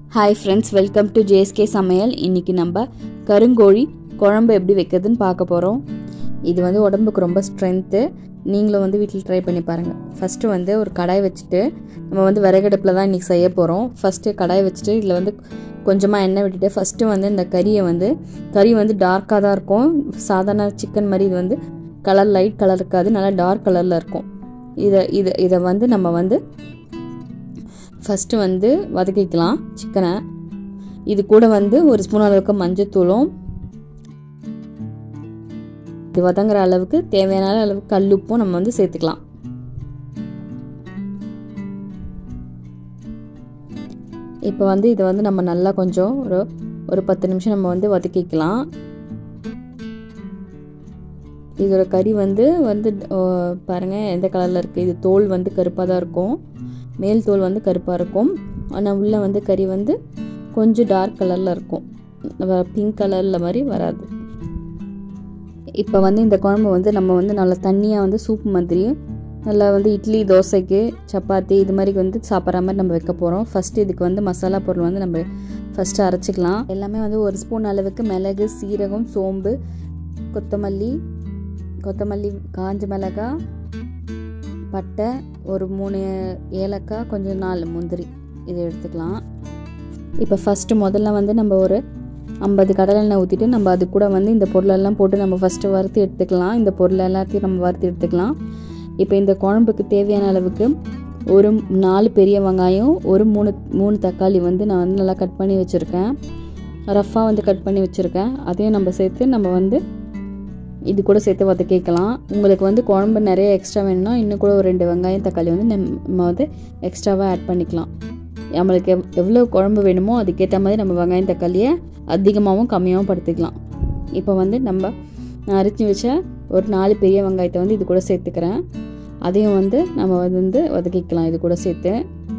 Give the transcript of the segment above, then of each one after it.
hi friends welcome to JSK சமையல் இன்றைக்கி நம்ம கருங்கோழி குழம்பு எப்படி வைக்கிறதுன்னு பார்க்க போகிறோம் இது வந்து உடம்புக்கு ரொம்ப ஸ்ட்ரென்த்து நீங்களும் வந்து வீட்டில் ட்ரை பண்ணி பாருங்கள் ஃபஸ்ட்டு வந்து ஒரு கடாய் வச்சுட்டு நம்ம வந்து விறகடுப்பில் தான் இன்றைக்கி செய்ய போகிறோம் ஃபஸ்ட்டு கடாய் வச்சுட்டு இதில் வந்து கொஞ்சமாக எண்ணெய் விட்டுட்டு ஃபஸ்ட்டு வந்து இந்த கறியை வந்து கறி வந்து டார்க்காக தான் இருக்கும் சாதாரண சிக்கன் மாதிரி இது வந்து கலர் லைட் கலர் இருக்காது நல்லா டார்க் கலரில் இருக்கும் இதை இதை இதை வந்து நம்ம வந்து ஃபஸ்ட்டு வந்து வதக்கிக்கலாம் சிக்கனை இது கூட வந்து ஒரு ஸ்பூன் அளவுக்கு மஞ்சத்தூளும் இது வதங்குற அளவுக்கு தேவையான அளவுக்கு கல்லுப்பும் நம்ம வந்து சேர்த்துக்கலாம் இப்போ வந்து இதை வந்து நம்ம நல்லா கொஞ்சம் ஒரு ஒரு பத்து நிமிஷம் நம்ம வந்து வதக்கிக்கலாம் இதோட கறி வந்து வந்து பாருங்கள் எந்த கலரில் இருக்குது இது தோல் வந்து கருப்பாக தான் இருக்கும் மேல் தோல் வந்து கருப்பாக இருக்கும் ஆனால் உள்ளே வந்து கறி வந்து கொஞ்சம் டார்க் கலரில் இருக்கும் பிங்க் கலரில் மாதிரி வராது இப்போ வந்து இந்த குழம்பு வந்து நம்ம வந்து நல்லா தண்ணியாக வந்து சூப் மாதிரி நல்லா வந்து இட்லி தோசைக்கு சப்பாத்தி இது மாதிரி வந்து சாப்பிட்ற மாதிரி நம்ம வைக்க போகிறோம் ஃபஸ்ட்டு இதுக்கு வந்து மசாலா பொருள் வந்து நம்ம ஃபஸ்ட்டு அரைச்சிக்கலாம் எல்லாமே வந்து ஒரு ஸ்பூன் அளவுக்கு மிளகு சீரகம் சோம்பு கொத்தமல்லி கொத்தமல்லி காஞ்ச மிளகாய் பட்டை ஒரு மூணு ஏலக்காய் கொஞ்சம் நாலு முந்திரி இதை எடுத்துக்கலாம் இப்போ ஃபஸ்ட்டு முதல்ல வந்து நம்ம ஒரு ஐம்பது கடலெண்ணெய் ஊற்றிட்டு நம்ம அது கூட வந்து இந்த பொருளெல்லாம் போட்டு நம்ம ஃபஸ்ட்டு வறுத்து எடுத்துக்கலாம் இந்த பொருள் எல்லாத்தையும் நம்ம வறுத்து எடுத்துக்கலாம் இப்போ இந்த குழம்புக்கு தேவையான அளவுக்கு ஒரு நாலு பெரிய வெங்காயம் ஒரு மூணு மூணு தக்காளி வந்து நான் வந்து நல்லா கட் பண்ணி வச்சுருக்கேன் ரஃப்பாக வந்து கட் பண்ணி வச்சுருக்கேன் அதையும் நம்ம சேர்த்து நம்ம வந்து இது கூட சேர்த்து வதக்கிக்கலாம் உங்களுக்கு வந்து குழம்பு நிறைய எக்ஸ்ட்ரா வேணும்னா இன்னும் கூட ஒரு ரெண்டு வெங்காயம் தக்காளி வந்து நம்ம வந்து எக்ஸ்ட்ராவாக ஆட் பண்ணிக்கலாம் நம்மளுக்கு எவ் எவ்வளோ குழம்பு வேணுமோ அதுக்கேற்ற மாதிரி நம்ம வெங்காயம் தக்காளியை அதிகமாகவும் கம்மியாகவும் படுத்திக்கலாம் இப்போ வந்து நம்ம நான் அரைச்சி வச்ச ஒரு நாலு பெரிய வெங்காயத்தை வந்து இது கூட சேர்த்துக்கிறேன் அதையும் வந்து நம்ம வந்து வதக்கிக்கலாம் இது கூட சேர்த்து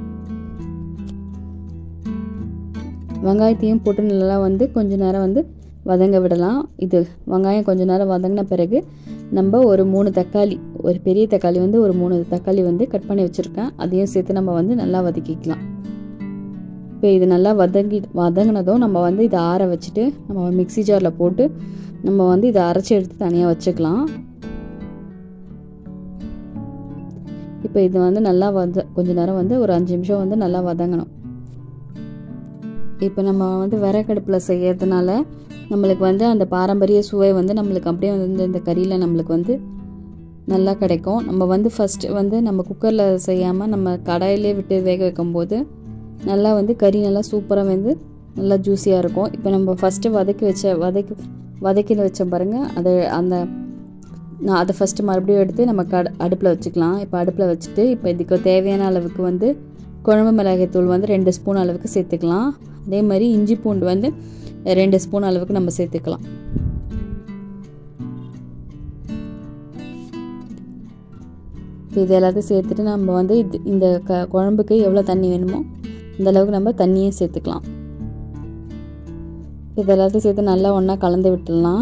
வெங்காயத்தையும் போட்டு நல்லா வந்து கொஞ்ச நேரம் வந்து வதங்க விடலாம் இது வெங்காயம் கொஞ்ச நேரம் வதங்கின பிறகு நம்ம ஒரு மூணு தக்காளி ஒரு பெரிய தக்காளி வந்து ஒரு மூணு தக்காளி வந்து கட் பண்ணி வச்சுருக்கேன் அதையும் சேர்த்து நம்ம வந்து நல்லா வதக்கிக்கலாம் இப்போ இது நல்லா வதங்கி வதங்கினதும் நம்ம வந்து இதை ஆற வச்சுட்டு நம்ம மிக்சி ஜாரில் போட்டு நம்ம வந்து இதை அரைச்சி எடுத்து தனியாக வச்சுக்கலாம் இப்போ இது வந்து நல்லா வத கொஞ்ச நேரம் வந்து ஒரு அஞ்சு நிமிஷம் வந்து நல்லா வதங்கணும் இப்போ நம்ம வந்து விறகடுப்பில் செய்யறதுனால நம்மளுக்கு வந்து அந்த பாரம்பரிய சுவை வந்து நம்மளுக்கு அப்படியே வந்து இந்த கறியில் நம்மளுக்கு வந்து நல்லா கிடைக்கும் நம்ம வந்து ஃபஸ்ட்டு வந்து நம்ம குக்கரில் செய்யாமல் நம்ம கடாயிலே விட்டு வேக வைக்கும்போது நல்லா வந்து கறி நல்லா சூப்பராக வந்து நல்லா ஜூஸியாக இருக்கும் இப்போ நம்ம ஃபஸ்ட்டு வதக்கி வச்ச வதக்கி வதக்கி வச்ச பாருங்கள் அதை அந்த நான் அதை ஃபஸ்ட்டு மறுபடியும் எடுத்து நம்ம கட அடுப்பில் வச்சுக்கலாம் இப்போ அடுப்பில் வச்சுட்டு இப்போ இதுக்கு தேவையான அளவுக்கு வந்து குழம்பு மிளகாய் தூள் வந்து ரெண்டு ஸ்பூன் அளவுக்கு சேர்த்துக்கலாம் அதே மாதிரி இஞ்சி பூண்டு வந்து ரெண்டு ஸ்பூன் அளவுக்கு நம்ம சேர்த்துக்கலாம் இப்போ இது எல்லாத்தையும் சேர்த்துட்டு நம்ம வந்து இது இந்த க குழம்புக்கு எவ்வளோ தண்ணி வேணுமோ இந்த அளவுக்கு நம்ம தண்ணியும் சேர்த்துக்கலாம் இது எல்லாத்தையும் சேர்த்து நல்லா ஒன்றா கலந்து விட்டுடலாம்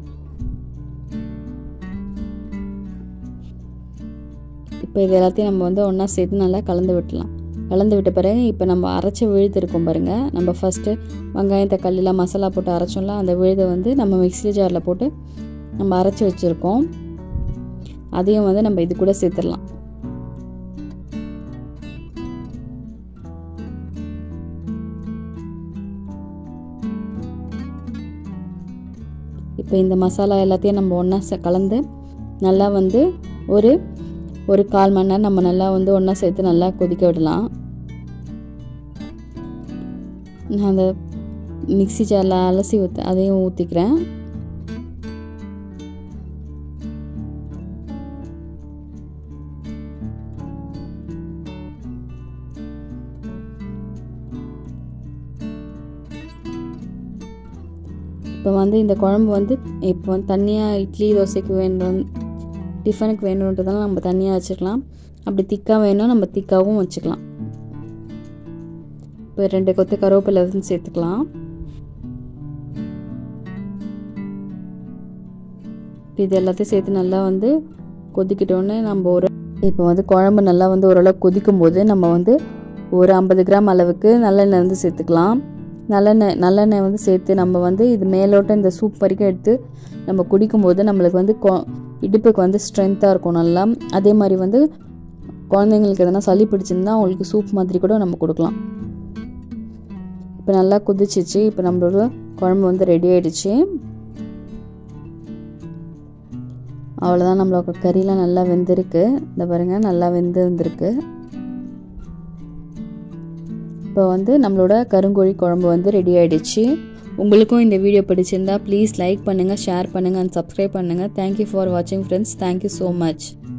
இப்போ இது எல்லாத்தையும் நம்ம வந்து ஒன்றா சேர்த்து நல்லா கலந்து விட்டுலாம் கலந்து விட்ட பிறகு இப்போ நம்ம அரைச்ச விழுது இருக்கும் பாருங்கள் நம்ம ஃபஸ்ட்டு வெங்காயம் தக்காளிலாம் மசாலா போட்டு அரைச்சோம்ல அந்த விழுதை வந்து நம்ம மிக்ஸி ஜாரில் போட்டு நம்ம அரைச்சி வச்சுருக்கோம் அதையும் வந்து நம்ம இது கூட சேர்த்துடலாம் இப்போ இந்த மசாலா எல்லாத்தையும் நம்ம ஒன்றா கலந்து நல்லா வந்து ஒரு ஒரு கால் மணி நேரம் நம்ம நல்லா வந்து ஒன்றா சேர்த்து நல்லா கொதிக்க விடலாம் நான் அந்த மிக்சி ஜாரில் அலசி ஊற்று அதையும் ஊற்றிக்கிறேன் இப்போ வந்து இந்த குழம்பு வந்து இப்போ வந்து தண்ணியாக இட்லி தோசைக்கு வேண்டும் டிஃபனுக்கு வேணுன்றதெல்லாம் நம்ம தனியாக வச்சுக்கலாம் அப்படி திக்காக வேணும் நம்ம திக்காகவும் வச்சுக்கலாம் இப்போ ரெண்டு கொத்து கருவேப்பிலை வந்து சேர்த்துக்கலாம் இப்போ இது எல்லாத்தையும் சேர்த்து நல்லா வந்து கொதிக்கிட்டோன்னே நம்ம ஒரு இப்போ வந்து குழம்பு நல்லா வந்து ஓரளவு கொதிக்கும் போது நம்ம வந்து ஒரு ஐம்பது கிராம் அளவுக்கு நல்லெண்ணெய் வந்து சேர்த்துக்கலாம் நல்லெண்ணெய் நல்லெண்ணெய் வந்து சேர்த்து நம்ம வந்து இது மேலோட்டம் இந்த சூப் வரைக்கும் எடுத்து நம்ம குடிக்கும்போது நம்மளுக்கு வந்து கொ இடுப்புக்கு வந்து ஸ்ட்ரென்த்தாக இருக்கும் நல்லா அதே மாதிரி வந்து குழந்தைங்களுக்கு எதனா சளி பிடிச்சிருந்தா அவங்களுக்கு சூப் மாதிரி கூட நம்ம கொடுக்கலாம் இப்போ நல்லா கொதிச்சிச்சு இப்போ நம்மளோட குழம்பு வந்து ரெடி ஆயிடுச்சு அவ்வளோதான் நம்மளோட கறிலாம் நல்லா வெந்திருக்கு இந்த பாருங்கள் நல்லா வெந்து வந்திருக்கு இப்போ வந்து நம்மளோட கருங்கோழி குழம்பு வந்து ரெடி ஆகிடுச்சு உங்களுக்கும் இந்த வீடியோ பிடிச்சிருந்தா ப்ளீஸ் லைக் பண்ணுங்கள் ஷேர் பண்ணுங்கள் அண்ட் சப்ஸ்கிரைப் பண்ணுங்கள் தேங்க்யூ ஃபார் வாட்சிங் ஃப்ரெண்ட்ஸ் தேங்க்யூ ஸோ மச்